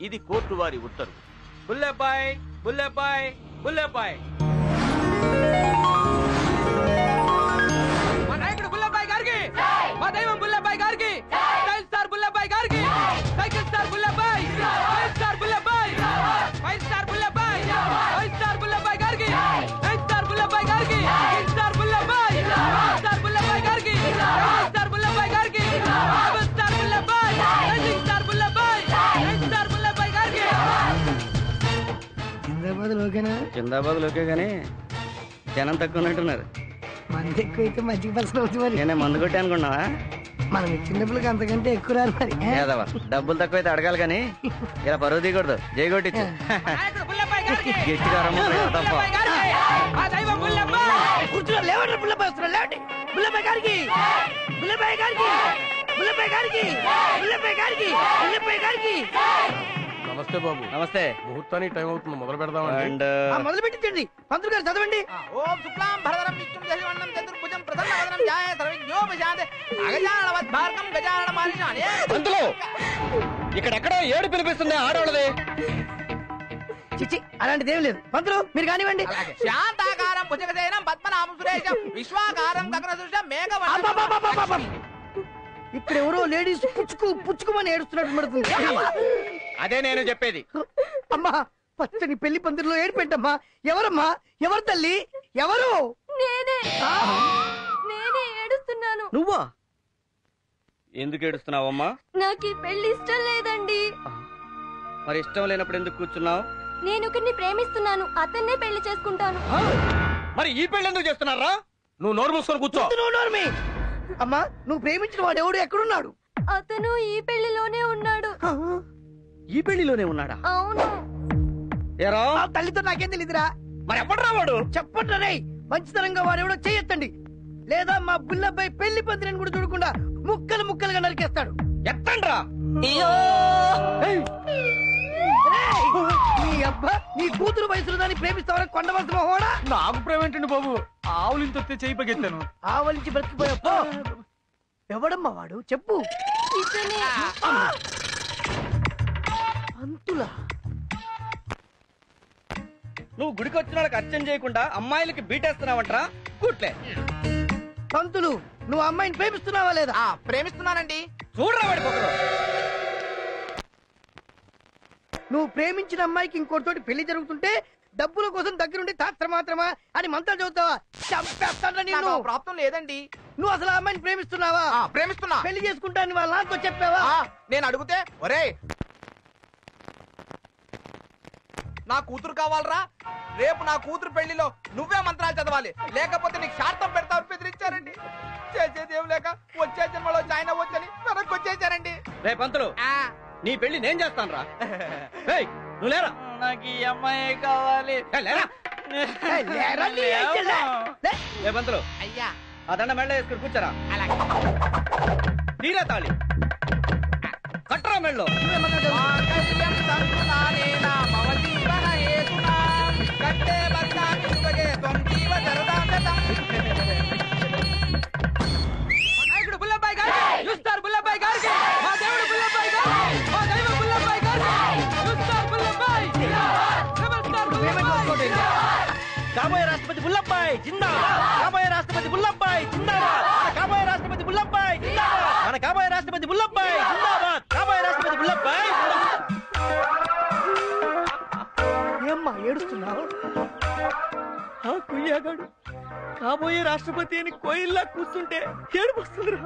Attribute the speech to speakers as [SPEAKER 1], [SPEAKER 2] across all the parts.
[SPEAKER 1] ఇది కోర్టు వారి ఉత్తర్వు
[SPEAKER 2] బుల్లెబాయ్ బుల్లెబాయ్ బుల్లెబాయ్ మా నాయకుడు బుల్లెబాయ్ గారికి మా దైవం బుల్లెబాయ్ గారికి స్టైల్ స్టార్ బుల్లెబాయ్ గారికి cycle star Bullebbai five star Bullebbai five star Bullebbai five star Bullebbai గారికి నైన్ స్టార్ బుల్లెబాయ్ గారికి six star Bullebbai star Bullebbai గారికి సెవెన్ స్టార్ బుల్లెబాయ్ గారికి seven star Bullebbai nine star Bullebbai nine star Bullebbai గారికి
[SPEAKER 3] జిందాబాద్ ఓకేనా
[SPEAKER 4] జిందాబాద్ లోకే గానీ జనం తక్కువ ఉన్నట్టున్నారు
[SPEAKER 3] మంది ఎక్కువ అయితే మజ్జిగ పలసలు అవుతుంది మరి
[SPEAKER 4] నేనే మందు కొట్టి అనుకున్నావా
[SPEAKER 3] మనం ఇచ్చిన డబ్బులకి అంతకంటే ఎక్కువ రాదు మరి ఏ?
[SPEAKER 4] ఏదవా డబ్బులు తక్కువైతే అడగాలి కానీ ఇలా పరువు తీయకూడదు జై కొట్టించు
[SPEAKER 2] నాయకుడు బుల్లెబాయ్ గారికి
[SPEAKER 4] గట్టిగా రమ్మ తప్ప
[SPEAKER 2] బుల్లెబాయ్ గారికి ఆ దైవం బుల్లెబాయ్
[SPEAKER 3] కూర్చున్నారు లేవండి బుల్లబాయ్ వస్తున్నారు లేవండి బుల్లబాయ్ గారికి బుల్లబాయ్ గారికి బుల్లబాయ్ గారికి బుల్లబాయ్ గారికి బుల్లబాయ్ గారికి
[SPEAKER 5] నమస్తే బాబు
[SPEAKER 4] నమస్తే
[SPEAKER 5] ముహూర్తానికి టైం అవుతుంది మొదలు పెడదామండి
[SPEAKER 4] అండ్
[SPEAKER 3] ఆ, మొదలు పెట్టించండి పంతులు గారు చదవండి
[SPEAKER 6] ఓం శుక్లాం భరధరం విష్ణుం శశివర్ణం చతుర్భుజం ప్రసన్నవదనం ధ్యాయ సర్వజ్ఞో విశాంతే అగజానవద్ భార్గం గజానన మారిషానే
[SPEAKER 4] పంతులు ఇక్కడెక్కడో ఏడు పిలిపిస్తుంది ఆడవాళ్ళది
[SPEAKER 3] చిచ్చి అలాంటిది ఏం లేదు పంతులు మీరు కానివ్వండి
[SPEAKER 6] శాంతాకారం భుజగశయనం పద్మనాభం సురేశం విశ్వాకారం గగన సృష్టం
[SPEAKER 3] అబ్బబ్బబ్బబ్బబ్బబ్బ.
[SPEAKER 6] మేఘ
[SPEAKER 3] ఇక్కడ ఎవరో లేడీస్ పుచ్చుకు పుచ్చుకుమని ఏడుస్తున్నట్టు పడుతుంది
[SPEAKER 4] అదే నేను చెప్పేది
[SPEAKER 3] అమ్మా పచ్చని పెళ్లి పందిరిలో ఏడిపెట్టమ్మా ఎవరమ్మా ఎవరు తల్లి ఎవరు
[SPEAKER 7] నేనే నేనే ఏడుస్తున్నాను
[SPEAKER 4] నువ్వా ఎందుకు ఏడుస్తున్నావమ్మా
[SPEAKER 7] నాకు ఈ పెళ్లి ఇష్టం లేదండి
[SPEAKER 4] మరి ఇష్టం లేనప్పుడు ఎందుకు కూర్చున్నావు
[SPEAKER 7] నేను ఒకరిని ప్రేమిస్తున్నాను అతన్నే పెళ్లి చేసుకుంటాను
[SPEAKER 4] మరి ఈ పెళ్లి ఎందుకు చేస్తున్నారా
[SPEAKER 5] నువ్వు నోరు మూసుకొని కూర్చో
[SPEAKER 3] నువ్వు నోర్మి. అమ్మా నువ్వు ప్రేమించిన వాడు ఎవడు ఎక్కడున్నాడు
[SPEAKER 7] అతను ఈ పెళ్లిలోనే ఉన్నాడు
[SPEAKER 4] ఈ పెళ్లిలోనే ఉన్నాడా
[SPEAKER 7] అవును
[SPEAKER 4] ఏరా
[SPEAKER 3] ఆ తల్లితో నాకేం తెలియదురా
[SPEAKER 4] మరి ఎప్పటిరా వాడు
[SPEAKER 3] చెప్పండి రే మంచితనంగా వాడెవడో చేయొద్దండి లేదా మా బుల్లబ్బాయి పెళ్లి పందిరిని కూడా చూడకుండా ముక్కలు ముక్కలుగా నరికేస్తాడు
[SPEAKER 4] ఎత్తండ్రా
[SPEAKER 3] రేయ్! నీ అబ్బా నీ కూతురు వయసులో దాన్ని ప్రేమిస్తావరా కొండవలసిన హోడా
[SPEAKER 2] నాకు ప్రేమ ఏంటండి బాబు ఆవులు ఇంత చేయి పగెత్తాను
[SPEAKER 3] ఆవలించి బ్రతికిపోయా ఎవడమ్మా వాడు చెప్పు
[SPEAKER 7] ఇతనే
[SPEAKER 3] అంతులా
[SPEAKER 4] నువ్వు గుడికి వచ్చిన వాళ్ళకి అర్చన చేయకుండా అమ్మాయిలకి బీటేస్తున్నావంట్రా కూట్లే
[SPEAKER 3] పంతులు నువ్వు అమ్మాయిని ప్రేమిస్తున్నావా లేదా
[SPEAKER 6] ఆ ప్రేమిస్తున్నానండి
[SPEAKER 4] చూడరా వాడి పొగరు
[SPEAKER 3] నువ్వు ప్రేమించిన అమ్మాయికి ఇంకోటితోటి పెళ్లి జరుగుతుంటే డబ్బుల కోసం దగ్గరుండి తాత్ర మాత్రమా అని మంత్రాలు చదువుతావా చంపేస్తాను
[SPEAKER 6] నాకు
[SPEAKER 3] నేను
[SPEAKER 6] ఆ ప్రాప్తం లేదండి
[SPEAKER 3] నువ్వు అసలు ఆ అమ్మాయిని ప్రేమిస్తున్నావా
[SPEAKER 6] ఆ ప్రేమిస్తున్నా
[SPEAKER 3] పెళ్లి చేసుకుంటాను వాళ్ళ నాన్నతో చెప్పావా
[SPEAKER 6] ఆ, నేను అడిగితే ఒరే నా కూతురు కావాలరా రేపు నా కూతురు పెళ్లిలో నువ్వే మంత్రాలు చదవాలి లేకపోతే నీకు శార్థం పెడతావు బెదిరించారండి చేసేది ఏం లేక వచ్చే జన్మలో జాయిన్ అవ్వచ్చని వెనక్కి వచ్చేసారండి
[SPEAKER 4] రే పంతులు
[SPEAKER 6] ఆ,
[SPEAKER 4] నీ పెళ్లి నేను చేస్తాను రా నువ్వు లేరా
[SPEAKER 2] నాకు ఈ అమ్మాయి కావాలి
[SPEAKER 4] ఏ, లేరా
[SPEAKER 3] ఏయ్, లేరా నీ ఐచెల్లా? లే.
[SPEAKER 4] ఏ పంతులు
[SPEAKER 6] అయ్యా
[SPEAKER 4] ఆ దండ మెళ్ళ వేసుకుని కూర్చోరా
[SPEAKER 6] అలాగే
[SPEAKER 4] తీరా తాళి కట్టరా మెళ్ళో
[SPEAKER 6] మాంగళ్యం తంతునానేన మమ జీవన హేతునా కంటే బంధాన్ని సుభగే త్వం జీవ శరదాశతం.
[SPEAKER 2] నాయకుడు బుల్లబాయ్ గారికి యూస్టార్ బుల్లబాయ్ గారికి మా దేవుడు బుల్లబాయ్ గారికి మా దైవం బుల్లబాయ్ గారికి యూస్టార్ బుల్లబాయ్ రెబల్ స్టార్ బుల్లబాయ్
[SPEAKER 4] కాబోయే రాష్ట్రపతి బుల్లబ్బాయ్ జిందాబాద్ కాబోయే రాష్ట్రపతి బుల్లబ్బాయ్ జిందాబాద్ మన కాబోయే రాష్ట్రపతి బుల్లబ్బాయ్ జిందాబాద్ మన కాబోయే రాష్ట్రపతి బుల్లబ్బాయ్ జిందాబాద్ కాబోయే రాష్ట్రపతి బుల్లబ్బాయ్
[SPEAKER 3] ఏమ్మా ఏడుస్తున్నావు
[SPEAKER 4] ఆ కుయ్యాగాడు కాబోయే రాష్ట్రపతి అని కోయిల్లా కూర్చుంటే ఏడుపు వస్తుందిరా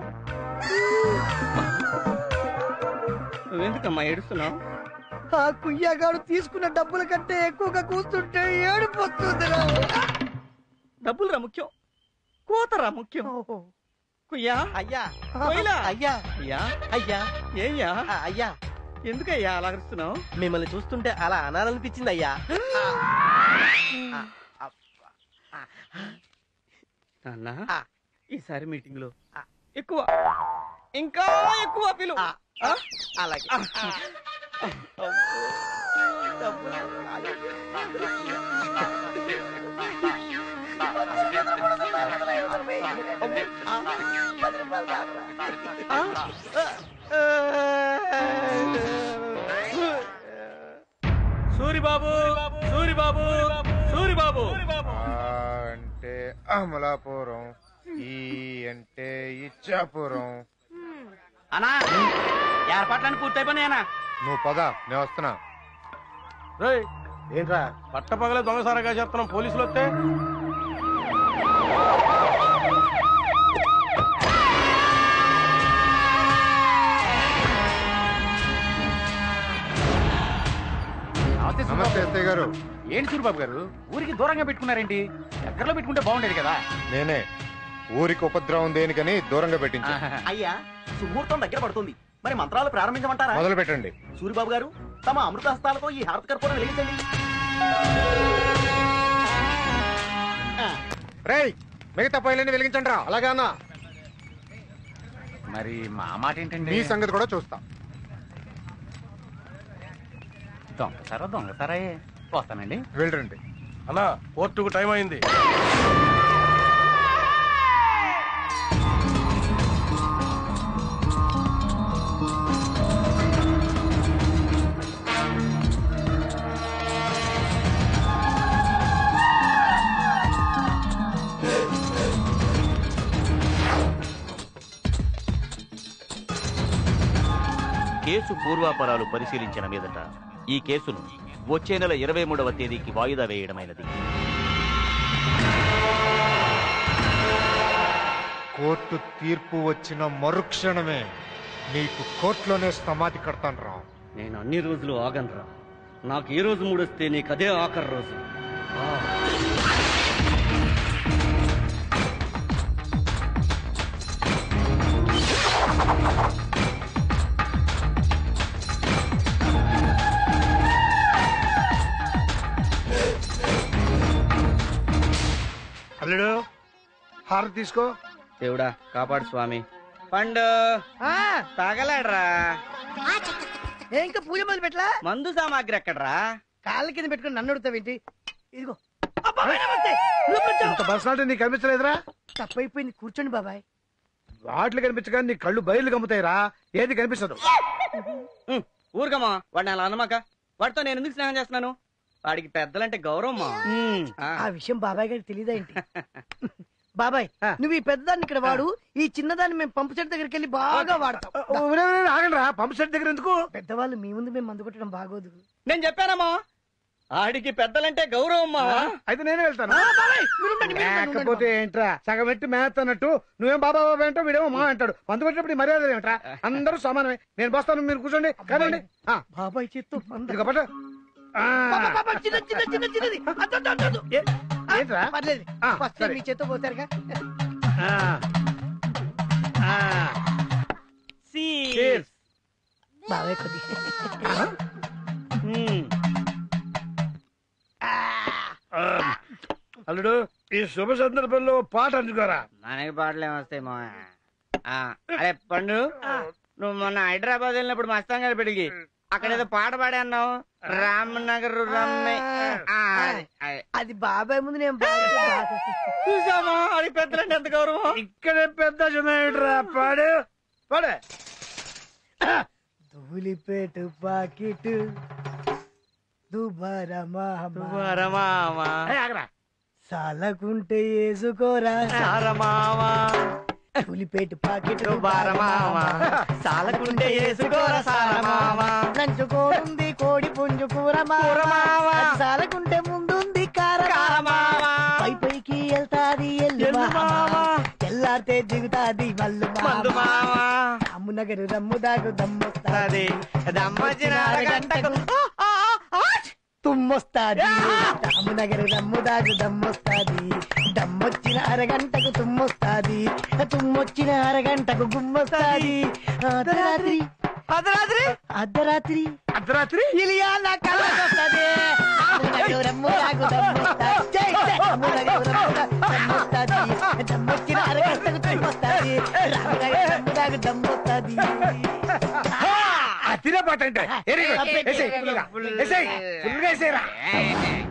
[SPEAKER 4] నువ్వెందుకమ్మా ఏడుస్తున్నావు
[SPEAKER 3] ఆ కుయ్యగాడు తీసుకున్న డబ్బుల కంటే ఎక్కువగా కూస్తుంటే ఏడుపు వస్తుందిరా
[SPEAKER 4] డబ్బులురా ముఖ్యం కోతరా ముఖ్యం కుయ్యా
[SPEAKER 6] అయ్యా
[SPEAKER 4] కోయిలా
[SPEAKER 6] అయ్యా
[SPEAKER 4] అయ్యా
[SPEAKER 6] అయ్యా
[SPEAKER 4] ఏయ్యా
[SPEAKER 6] ఆ, అయ్యా
[SPEAKER 4] ఎందుకయ్యా అలా అరుస్తున్నావు
[SPEAKER 6] మిమ్మల్ని చూస్తుంటే అలా అనాలనిపించింది అయ్యా
[SPEAKER 4] నాన్న
[SPEAKER 6] ఆ.
[SPEAKER 4] ఈసారి మీటింగ్ లో
[SPEAKER 6] ఆ.
[SPEAKER 4] ఎక్కువ ఇంకా ఎక్కువ పిలు
[SPEAKER 6] ఆ, ఆ, అలాగే
[SPEAKER 5] సూరిబాబు సూరిబాబు సూరిబాబు
[SPEAKER 1] ఆ అంటే అమలాపురం ఈ అంటే ఇచ్చాపురం
[SPEAKER 3] అన్నా ఏర్పాట్లన్నీ పూర్తయిపోయినాయనా
[SPEAKER 1] నువ్వు పద నేను వస్తున్నా
[SPEAKER 5] రేయ్ ఏంట్రా పట్టపగలే దొంగసారగా చేస్తున్నాం పోలీసులు వస్తే
[SPEAKER 1] నమస్తే ఎస్ఐ గారు
[SPEAKER 3] ఏంటి సూరిబాబు గారు ఊరికి దూరంగా పెట్టుకున్నారేంటి దగ్గరలో పెట్టుకుంటే బాగుండేది కదా
[SPEAKER 1] నేనే ఊరికి ఉపద్రవం దేనికని దూరంగా పెట్టించా
[SPEAKER 8] అయ్యా సుముహూర్తం దగ్గర పడుతుంది మరి మంత్రాలు ప్రారంభించమంటారా
[SPEAKER 1] మొదలు పెట్టండి
[SPEAKER 8] సూరిబాబు గారు తమ అమృత హస్తాలతో ఈ హారత కర్పూరం వెలిగించండి
[SPEAKER 1] రేయ్ మిగతా పైలని వెలిగించండి రా అలాగానా
[SPEAKER 3] మరి మా మాట ఏంటండి
[SPEAKER 1] మీ సంగతి కూడా చూస్తా
[SPEAKER 3] దొంగసారా దొంగసారా వస్తానండి
[SPEAKER 1] వెళ్ళండి
[SPEAKER 5] అన్నా కోర్టుకు టైం అయింది
[SPEAKER 9] కేసు పూర్వాపరాలు పరిశీలించిన మీదట ఈ కేసును వచ్చే నెల ఇరవై మూడవ తేదీకి వాయిదా వేయడమైనది
[SPEAKER 1] కోర్టు తీర్పు వచ్చిన మరుక్షణమే నీకు కోర్టులోనే సమాధి కడతాను రా
[SPEAKER 8] నేను అన్ని రోజులు ఆగనరా నాకు ఏ రోజు మూడొస్తే నీకు అదే ఆఖరి రోజు
[SPEAKER 3] అల్లుడు హారతి తీసుకో
[SPEAKER 8] దేవుడా కాపాడు స్వామి పండు తాగలాడ్రా
[SPEAKER 3] ఏ ఇంకా పూజ మొదలు పెట్టలా
[SPEAKER 8] మందు సామాగ్రి ఎక్కడ్రా
[SPEAKER 3] కాళ్ళ కింద పెట్టుకుని నన్ను అడుగుతావేంటి ఇదిగో అబ్బాయి నమస్తే లోపలికి వచ్చావు.
[SPEAKER 10] ఇంత పర్సనాలిటీ నీకు కనిపించలేదురా
[SPEAKER 3] తప్పైపోయింది కూర్చోండి బాబాయ్
[SPEAKER 10] వాటిలు కనిపించగా నీ కళ్ళు బయలు కమ్ముతాయిరా ఏది కనిపించదు
[SPEAKER 8] ఊరుగమ్మా వాడిని అలా అనమాక వాడితో నేను ఎందుకు స్నేహం చేస్తున్నాను వాడికి పెద్దలంటే గౌరవమ్మా ఆ.
[SPEAKER 3] ఆ విషయం బాబాయ్ గారికి తెలియదా ఏంటి బాబాయ్
[SPEAKER 10] ఆ.
[SPEAKER 3] నువ్వు ఈ పెద్దదాన్ని ఇక్కడ వాడు ఈ చిన్నదాన్ని మేము పంపు చెట్టు దగ్గరికి వెళ్ళి బాగా వాడతాం
[SPEAKER 10] ఆగండి రా పంప్ సెట్ దగ్గర ఎందుకు
[SPEAKER 3] పెద్దవాళ్ళు మీ ముందు మేము మందు కొట్టడం బాగోదు
[SPEAKER 8] నేను చెప్పానమ్మా ఆడికి పెద్దలంటే గౌరవమ్మా
[SPEAKER 10] అయితే నేనే వెళ్తాను
[SPEAKER 3] ఆ, బాబాయ్, మీరు ఉండండి, మీరు ఉండండి,
[SPEAKER 10] లేకపోతే ఏంట్రా సగం ఎట్టి మేత అన్నట్టు నువ్వేం బాబా బాబా అంటావు వీడేమో మా అంటాడు పంతు పెట్టినప్పుడు ఈ మర్యాద ఏమిట్రా అందరూ సమానమే నేను బస్తాను మీరు కూర్చోండి కదండి ఆ,
[SPEAKER 3] బాబాయ్ చేత్తు మంద.
[SPEAKER 10] ఇదిగో పట్టు. ఆ,
[SPEAKER 3] బాబా, బాబా, చిన్న చిన్న చిన్న చిన్నది అద్దు, అద్దు, అద్దు, అద్దు.
[SPEAKER 10] ఏ- ఏంట్రా
[SPEAKER 3] పర్లేదు
[SPEAKER 10] ఆ,
[SPEAKER 3] ఫస్ట్
[SPEAKER 10] సరే.
[SPEAKER 3] మీ చేత్తో పోతారుగా
[SPEAKER 10] ఆ. ఆ. Cheers.
[SPEAKER 3] బాబాయ్ కొద్ది
[SPEAKER 10] ఆ. అల్లుడు ఈ శుభ సందర్భంలో పాట అందుకోరా
[SPEAKER 8] మనకి పాటలు ఏమొస్తాయి మా అరే పండు నువ్వు మొన్న హైదరాబాద్ వెళ్ళినప్పుడు మస్తాన్ గారి పెడిగి అక్కడ ఏదో పాట పాడే అన్నావు రామనగర్ రమ్మే ఆ, అది, అది.
[SPEAKER 3] అది బాబాయ్ ముందు నేను బాగా
[SPEAKER 8] చూసామా అది పెద్దలంటే ఎంత గౌరవం
[SPEAKER 10] ఇక్కడ పెద్ద చిన్నరా పాడు పాడు
[SPEAKER 3] ధూళిపేటు పాకిట్ దుబారా
[SPEAKER 8] మామా
[SPEAKER 10] ఏ, ఆగరా
[SPEAKER 3] సాలకుంటే వేసుకోరా
[SPEAKER 8] సారమామా
[SPEAKER 3] ధూళిపేటు పాకిట్
[SPEAKER 8] బారమామా సాలకుంటే వేసుకోరా సారమామా
[SPEAKER 3] నంచుకోనుంది కోడి పుంజు కూర
[SPEAKER 8] కూర మామ.
[SPEAKER 3] అది సాలకుంటే ముందుంది కార
[SPEAKER 8] కారమామా
[SPEAKER 3] పై పైకి వెళ్తాది ఎల్లు
[SPEAKER 8] ఎల్లు మామ.
[SPEAKER 3] ఎల్లారితే దిగుతాది మల్లు
[SPEAKER 8] మందు మామా
[SPEAKER 3] అమ్మునగరు రమ్ము దాగు దమ్మొస్తాది
[SPEAKER 8] అది దమ్మొచ్చిన అరగంటకు
[SPEAKER 3] తుమ్మొస్తాది రామునగరు రమ్ము దాగు దమ్మొస్తాది దమ్మొచ్చిన అరగంటకు తుమ్మొస్తాది తుమ్మొచ్చిన అరగంటకు గుమ్మొస్తాది అర్ధరాత్రి
[SPEAKER 8] అర్ధరాత్రి
[SPEAKER 3] అర్ధరాత్రి
[SPEAKER 10] అర్ధరాత్రి
[SPEAKER 3] ఇలియాల కళ్ళకొస్తది రామునగరు రమ్ము దాగు దమ్మొస్తాది జై జై రామునగరు రమ్ము దాగు దమ్మొస్తాది దమ్మొచ్చిన అరగంటకు తుమ్మొస్తాది రామునగరు రమ్ము దాగు దమ్మొస్తాది
[SPEAKER 10] ఆ తినే పాట అంటే వెరీ గుడ్. వేసేయ్, ఫుల్గా. వేసేయ్, ఫుల్గా వేసేయరా.